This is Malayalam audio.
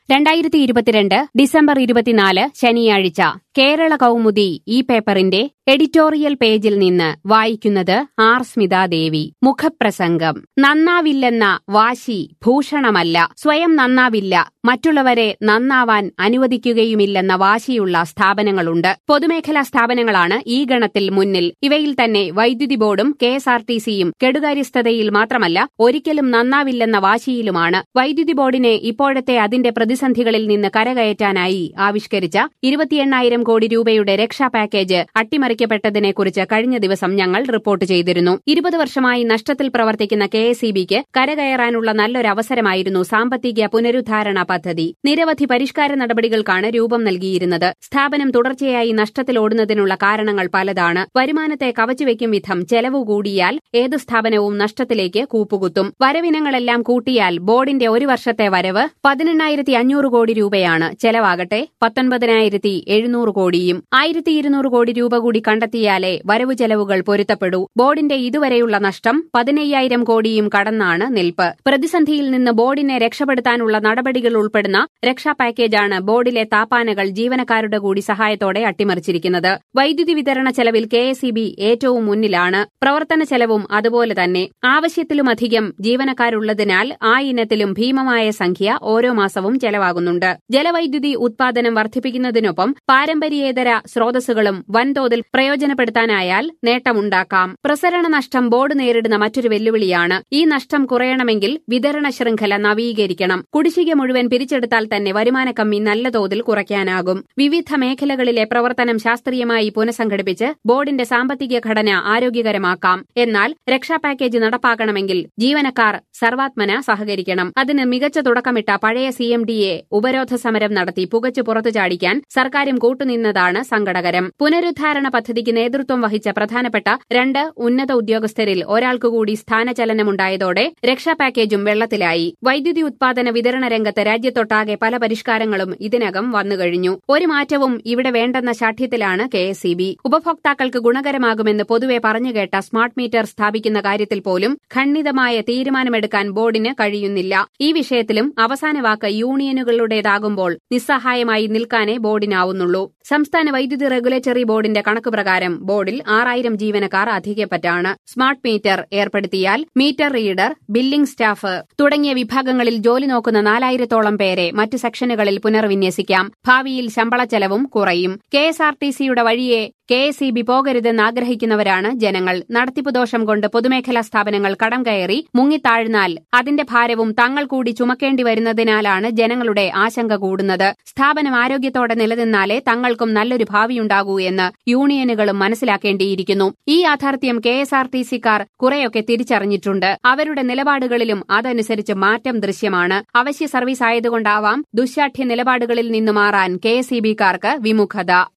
രണ്ടായിരത്തി ഇരുപത്തിരണ്ട് ഡിസംബർ ഇരുപത്തിനാല് ശനിയാഴ്ച കേരള കൗമുദി ഈ പേപ്പറിന്റെ എഡിറ്റോറിയൽ പേജിൽ നിന്ന് വായിക്കുന്നത് ആർ സ്മിതാദേവി മുഖപ്രസംഗം നന്നാവില്ലെന്ന വാശി ഭൂഷണമല്ല സ്വയം നന്നാവില്ല മറ്റുള്ളവരെ നന്നാവാൻ അനുവദിക്കുകയുമില്ലെന്ന വാശിയുള്ള സ്ഥാപനങ്ങളുണ്ട് പൊതുമേഖലാ സ്ഥാപനങ്ങളാണ് ഈ ഗണത്തിൽ മുന്നിൽ ഇവയിൽ തന്നെ വൈദ്യുതി ബോർഡും കെ എസ് ആർ ടി സിയും കെടുകാര്യസ്ഥതയിൽ മാത്രമല്ല ഒരിക്കലും നന്നാവില്ലെന്ന വാശിയിലുമാണ് വൈദ്യുതി ബോർഡിനെ ഇപ്പോഴത്തെ അതിന്റെ പ്രതിസന്ധികളിൽ നിന്ന് കരകയറ്റാനായി ആവിഷ്കരിച്ച ഇരുപത്തിയെണ്ണായിരം കോടി രൂപയുടെ രക്ഷാ പാക്കേജ് അട്ടിമറിക്കപ്പെട്ടതിനെക്കുറിച്ച് കഴിഞ്ഞ ദിവസം ഞങ്ങൾ റിപ്പോർട്ട് ചെയ്തിരുന്നു ഇരുപത് വർഷമായി നഷ്ടത്തിൽ പ്രവർത്തിക്കുന്ന കെ എസ് ഇ ബിക്ക് കരകയറാനുള്ള നല്ലൊരവസരമായിരുന്നു സാമ്പത്തിക പുനരുദ്ധാരണ പദ്ധതി നിരവധി പരിഷ്കാര നടപടികൾക്കാണ് രൂപം നൽകിയിരുന്നത് സ്ഥാപനം തുടർച്ചയായി നഷ്ടത്തിലോടുന്നതിനുള്ള കാരണങ്ങൾ പലതാണ് വരുമാനത്തെ കവച്ചുവെക്കും വിധം ചെലവ് കൂടിയാൽ ഏത് സ്ഥാപനവും നഷ്ടത്തിലേക്ക് കൂപ്പുകുത്തും വരവിനങ്ങളെല്ലാം കൂട്ടിയാൽ ബോർഡിന്റെ ഒരു വർഷത്തെ വരവ് പതിനെണ്ണായിരത്തി അഞ്ഞൂറ് കോടി രൂപയാണ് ചെലവാകട്ടെ പത്തൊൻപതിനായിരത്തി എഴുന്നൂറ് കോടിയും ആയിരത്തി ഇരുന്നൂറ് കോടി രൂപ കൂടി കണ്ടെത്തിയാലേ വരവു ചെലവുകൾ പൊരുത്തപ്പെടൂ ബോർഡിന്റെ ഇതുവരെയുള്ള നഷ്ടം പതിനയ്യായിരം കോടിയും കടന്നാണ് നിൽപ്പ് പ്രതിസന്ധിയിൽ നിന്ന് ബോർഡിനെ രക്ഷപ്പെടുത്താനുള്ള നടപടികൾ ഉൾപ്പെടുന്ന രക്ഷാ പാക്കേജാണ് ബോർഡിലെ താപ്പാനകൾ ജീവനക്കാരുടെ കൂടി സഹായത്തോടെ അട്ടിമറിച്ചിരിക്കുന്നത് വൈദ്യുതി വിതരണ ചെലവിൽ കെ ഏറ്റവും മുന്നിലാണ് പ്രവർത്തന ചെലവും അതുപോലെ തന്നെ ആവശ്യത്തിലുമധികം ജീവനക്കാരുള്ളതിനാൽ ആ ഇനത്തിലും ഭീമമായ സംഖ്യ ഓരോ മാസവും ചെലവാകുന്നുണ്ട് ജലവൈദ്യുതി ഉത്പാദനം വർദ്ധിപ്പിക്കുന്നതിനൊപ്പം പാരമ്പര്യേതര സ്രോതസ്സുകളും വൻതോതിൽ പ്രയോജനപ്പെടുത്താനായാൽ നേട്ടമുണ്ടാക്കാം പ്രസരണ നഷ്ടം ബോർഡ് നേരിടുന്ന മറ്റൊരു വെല്ലുവിളിയാണ് ഈ നഷ്ടം കുറയണമെങ്കിൽ വിതരണ ശൃംഖല നവീകരിക്കണം കുടിശ്ശിക മുഴുവൻ പിരിച്ചെടുത്താൽ തന്നെ വരുമാന കമ്മി നല്ല തോതിൽ കുറയ്ക്കാനാകും വിവിധ മേഖലകളിലെ പ്രവർത്തനം ശാസ്ത്രീയമായി പുനഃസംഘടിപ്പിച്ച് ബോർഡിന്റെ സാമ്പത്തിക ഘടന ആരോഗ്യകരമാക്കാം എന്നാൽ രക്ഷാ പാക്കേജ് നടപ്പാക്കണമെങ്കിൽ ജീവനക്കാർ സർവാത്മന സഹകരിക്കണം അതിന് മികച്ച തുടക്കമിട്ട പഴയ സി എം ഡിയെ ഉപരോധ സമരം നടത്തി പുകച്ചു പുറത്തു ചാടിക്കാൻ സർക്കാരും കൂട്ടുനിന്നതാണ് സങ്കടകരം പുനരുദ്ധാരണ പദ്ധതിക്ക് നേതൃത്വം വഹിച്ച പ്രധാനപ്പെട്ട രണ്ട് ഉന്നത ഉദ്യോഗസ്ഥരിൽ ഒരാൾക്കുകൂടി സ്ഥാനചലനമുണ്ടായതോടെ രക്ഷാ പാക്കേജും വെള്ളത്തിലായി വൈദ്യുതി ഉത്പാദന വിതരണ രംഗത്ത് രാജ്യത്തൊട്ടാകെ പല പരിഷ്കാരങ്ങളും ഇതിനകം വന്നുകഴിഞ്ഞു ഒരു മാറ്റവും ഇവിടെ വേണ്ടെന്ന ശാഠ്യത്തിലാണ് കെ എസ് ഇ ബി ഉപഭോക്താക്കൾക്ക് ഗുണകരമാകുമെന്ന് പൊതുവെ പറഞ്ഞുകേട്ട സ്മാർട്ട് മീറ്റർ സ്ഥാപിക്കുന്ന കാര്യത്തിൽ പോലും ഖണ്ഡിതമായ തീരുമാനമെടുക്കാൻ ബോർഡിന് കഴിയുന്നില്ല ഈ വിഷയത്തിലും അവസാന വാക്ക് യൂണിയനുകളുടേതാകുമ്പോൾ നിസ്സഹായമായി നിൽക്കാനേ ബോർഡിനാവുന്നുള്ളൂ സംസ്ഥാന വൈദ്യുതി റെഗുലേറ്ററി ബോർഡിന്റെ കണക്കുപ്രകാരം ബോർഡിൽ ആറായിരം ജീവനക്കാർ അധികപ്പറ്റാണ് സ്മാർട്ട് മീറ്റർ ഏർപ്പെടുത്തിയാൽ മീറ്റർ റീഡർ ബില്ലിംഗ് സ്റ്റാഫ് തുടങ്ങിയ വിഭാഗങ്ങളിൽ ജോലി നോക്കുന്ന നാലായിരത്തോളം പേരെ മറ്റ് സെക്ഷനുകളിൽ പുനർവിന്യസിക്കാം ഭാവിയിൽ ശമ്പള ചെലവും കുറയും കെ എസ് ആർ ടി സിയുടെ വഴിയെ കെ എസ് ഇ ബി പോകരുതെന്ന് ആഗ്രഹിക്കുന്നവരാണ് ജനങ്ങൾ നടത്തിപ്പ് ദോഷം കൊണ്ട് പൊതുമേഖലാ സ്ഥാപനങ്ങൾ കടം കയറി മുങ്ങിത്താഴ്ന്നാൽ അതിന്റെ ഭാരവും തങ്ങൾ കൂടി ചുമക്കേണ്ടി വരുന്നതിനാലാണ് ജനങ്ങളുടെ ആശങ്ക കൂടുന്നത് സ്ഥാപനം ആരോഗ്യത്തോടെ നിലനിന്നാലേ തങ്ങൾക്കും നല്ലൊരു ഭാവിയുണ്ടാകൂ എന്ന് യൂണിയനുകളും മനസ്സിലാക്കേണ്ടിയിരിക്കുന്നു ഈ യാഥാർത്ഥ്യം കെ എസ് ആർ ടി സിക്കാർ കുറെയൊക്കെ തിരിച്ചറിഞ്ഞിട്ടുണ്ട് അവരുടെ നിലപാടുകളിലും അതനുസരിച്ച് മാറ്റം ദൃശ്യമാണ് അവശ്യ സർവീസ് ആയതുകൊണ്ടാവാം ദുശാഠ്യ നിലപാടുകളിൽ നിന്ന് മാറാൻ കെ എസ് ഇ ബിക്കാർക്ക് വിമുഖത